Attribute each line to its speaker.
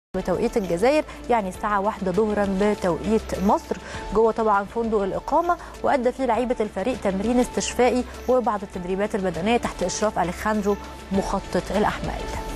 Speaker 1: بتوقيت الجزائر يعني الساعة واحدة ظهرا بتوقيت مصر جوه طبعا فندق الإقامة وأدى فيه لعيبة الفريق تمرين استشفائي وبعض التدريبات البدنية تحت إشراف أليخاندرو مخطط الأحمال